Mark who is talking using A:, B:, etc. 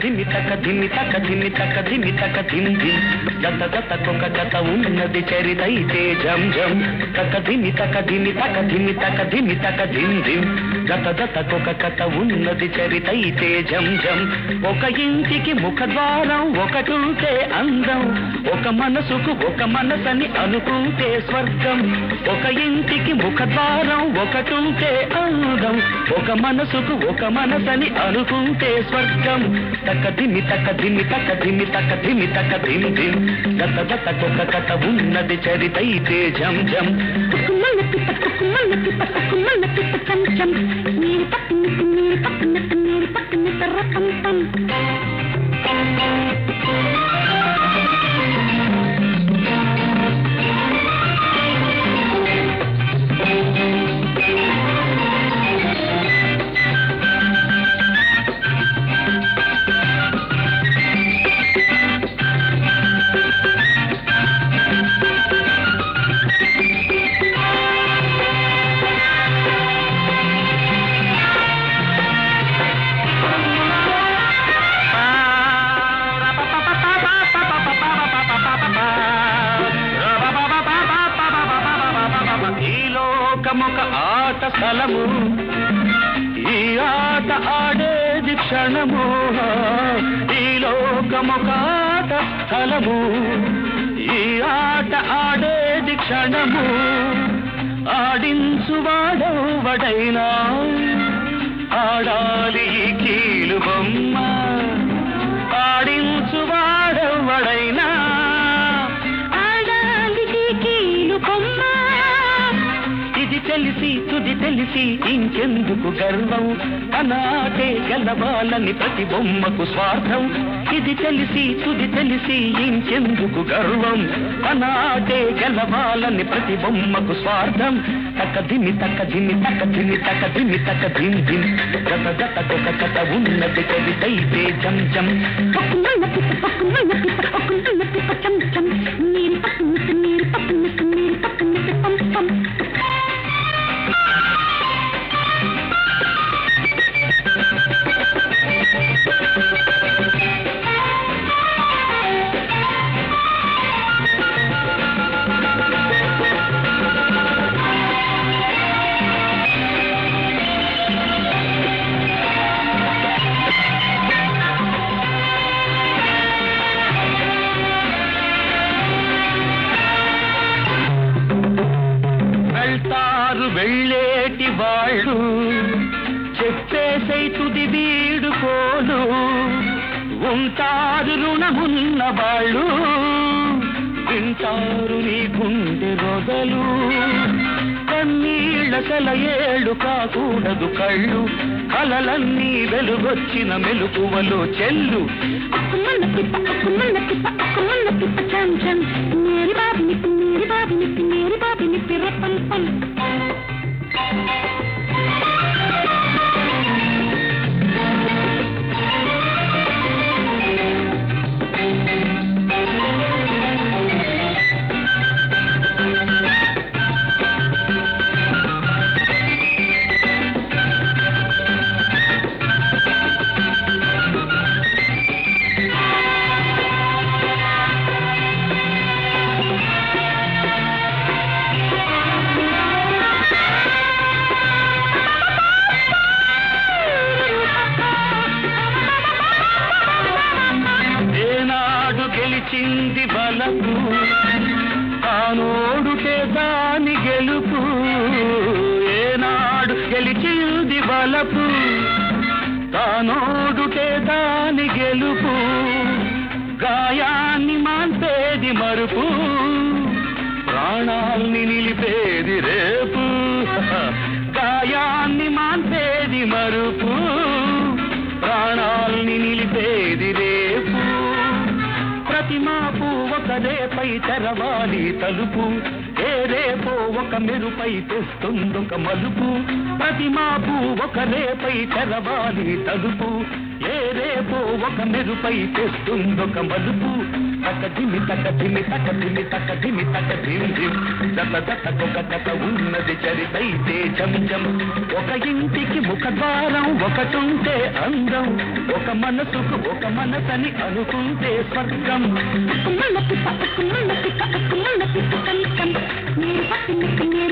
A: ధిమి తక ధిమి తక ధిమి తక ధిమి తక ధిమ్ ధిమ్ జత జత కొక జత ఉన్నది చరితైతే జం జం తక ధిమి తక ధిమి తక ధిమి తక ధిమి తక ధిమ్ ధిమ్ జత జత కొక కథ ఉన్నది చరితైతే జం జం ఒక ఇంటికి ముఖద్వారం ఒకటుంటే అందం ఒక మనసుకు ఒక మనసని అనుకుంటే స్వర్గం ఒక ఇంటికి ముఖద్వారం ఒకటుంటే అందం ఒక మనసుకు ఒక మనసని అనుకుంటే స్వర్గం తక దిమి తక దిమి తక దిమి తక దిమి తక దిమ్ దిమ్ గత గత కొక కథ ఉన్నది చరితైతే జం జం
B: కుక్కుమల్ల పిట్ట కుక్కుమల్ల పిట్ట కుక్కుమల్ల పిట్ట చం చం మీరు పక్కనట్టు మీరు పక్కనట్టు మీరు పక్కనట్టు రపం పం
A: ఈ లోకమొక ఆట స్థలము ఈ ఆట ఆడేది క్షణము ఈ లోకమొక ఆట స్థలము ఈ ఆట ఆడేది క్షణము ఆడించువాడవడైనా ఆడాలి ఈ కీలు బొమ్మ ఆడించువాడవడైనా
B: ఆడాలి కీలు బొమ్మ
A: ఇది తెలిసి తుది తెలిసి ఇంకెందుకు గర్వం అనాటే గెలవాలని ప్రతి బొమ్మకు స్వార్థం ఇది తెలిసి తుది తెలిసి ఇంకెందుకు గర్వం అనాటే గెలవాలని ప్రతి బొమ్మకు స్వార్థం తక దిమి తక దిమి తక దిమి తక దిమి తక దిమ్ దిమ్ గత గత కొక కథ ఉన్నది కవితైతే జం జం
B: కుక్కుమల్ల పిట్ట కుక్కుమల్ల పిట్ట కుక్కుమల్ల పిట్ట చం చం మీరు పక్కనట్టు మీరు పక్కనట్టు మీరు పక్కనట్టు పం పం
A: వెళ్తారు వెళ్ళేటి వాళ్ళు చెప్పేసై తుది వీడుకోలు ఉంటారు రుణమున్న వాళ్ళు వింటారు నీ గుండె రొగలు కన్నీళ్ళ సెలయేళ్ళు కాకూడదు కళ్ళు కలలన్నీ వెలుగొచ్చిన మెలుకువలో చెల్లు
B: కుక్కుమల్ల పిట్ట కుక్కుమల్ల పిట్ట కుక్కుమల్ల పిట్ట చం చం మేరీ బాబు నిప్పి మేరీ బాబు నిప్పి మేరీ బాబు నిప్పి రపం పం
A: ఏనాడు గెలిచింది బలపు తానోడుటే దాని గెలుపు ఏనాడు గెలిచింది బలపు తానోడుటే దాని గెలుపు గాయాన్ని మాన్పేది మరుపు ప్రాణాల్ని నిలిపేది రేపు గాయాన్ని మాన్పేది మరుపు ప్రాణాల్ని నిలిపేది రేపు ప్రతి మాపు ఒక రేపై తెరవాలి తలుపు ఏ రేపో ఒక మెరుపై తెస్తుందొక మలుపు ప్రతి మాపు ఒక రేపై తెరవాలి తలుపు ఏ రేపో ఒక మెరుపై తెస్తుందొక మలుపు తక ధిమి తక ధిమి తక ధిమి తక ధిమి తక ధిమ్ ధిమ్ జత జతకొక కథ ఉన్నది చరితైతే జం జం ఒక ఇంటికి ముఖద్వారం ఒకటుంటే అందం ఒక మనసుకు ఒక మనసని అనుకుంటే స్వర్గం
B: అక్కుమల్ల పిప్ప అక్కుమల్ల పిప్ప అక్కుమల్ల పిప్ప కం కం మేరీ బాబి నిప్పి మేరీ